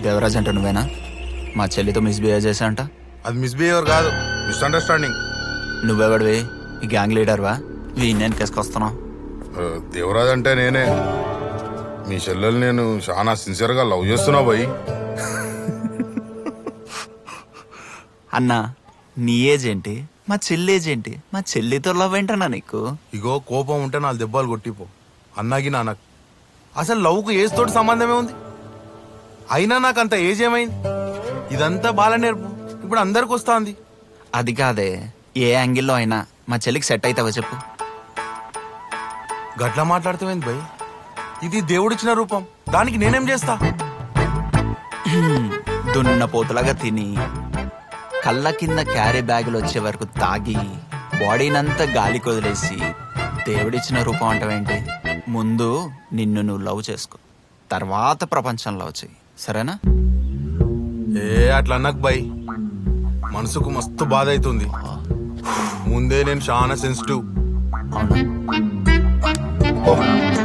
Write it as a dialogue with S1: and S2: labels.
S1: దేవరాజ్ అంటే నువ్వేనా మా చెల్లితో మిస్బిహేవ్ చేశా అంట
S2: అది మిస్బిహేవియర్ కాదు మిస్అండర్స్టాండింగ్
S1: నువ్వెవడివి ఈ గ్యాంగ్ లీడర్వా వీణ్ణేను కేసుకొస్తున్నావు
S2: దేవరాజ్ అంటే నేనే మీ చెల్లెలు నేను చాలా సిన్సియర్గా లవ్ చేస్తున్నా పోయి
S1: అన్నా నీ ఏజ్ ఏంటి మా చెల్లి ఏజ్ ఏంటి మా చెల్లితో లవ్ ఏంటన్నా నీకు
S2: ఇగో కోపం ఉంటే నాలుగు దెబ్బలు కొట్టిపో అన్నాకి నాన్నకు అసలు లవ్కు ఏజ్ తోటి సంబంధమే ఉంది అయినా నాకు అంత ఏజ్ ఏమైంది ఇదంతా బాల నేర్పు ఇప్పుడు అందరికి వస్తుంది
S1: అది కాదే ఏ యాంగిల్లో అయినా మా చెల్లికి సెట్ అవుతావా చెప్పు
S2: గట్లా మాట్లాడుతావేంది భయ్ ఇది దేవుడిచ్చిన రూపం దానికి నేనేం చేస్తా
S1: దున్న పోతులాగా తిని కళ్ళ కింద క్యారీ బ్యాగులు వచ్చే వరకు తాగి బాడీనంతా గాలికి వదిలేసి దేవుడిచ్చిన రూపం అంటావేంటి ముందు నిన్ను నువ్వు లవ్ చేసుకో తర్వాత ప్రపంచం లవ్ చెయ్యి సరేనా
S2: ఏ అట్లా అన్నకు భయ్ మనసుకు మస్తు బాధ అవుతుంది ముందే నేను చాలా సెన్సిటివ్
S1: అవును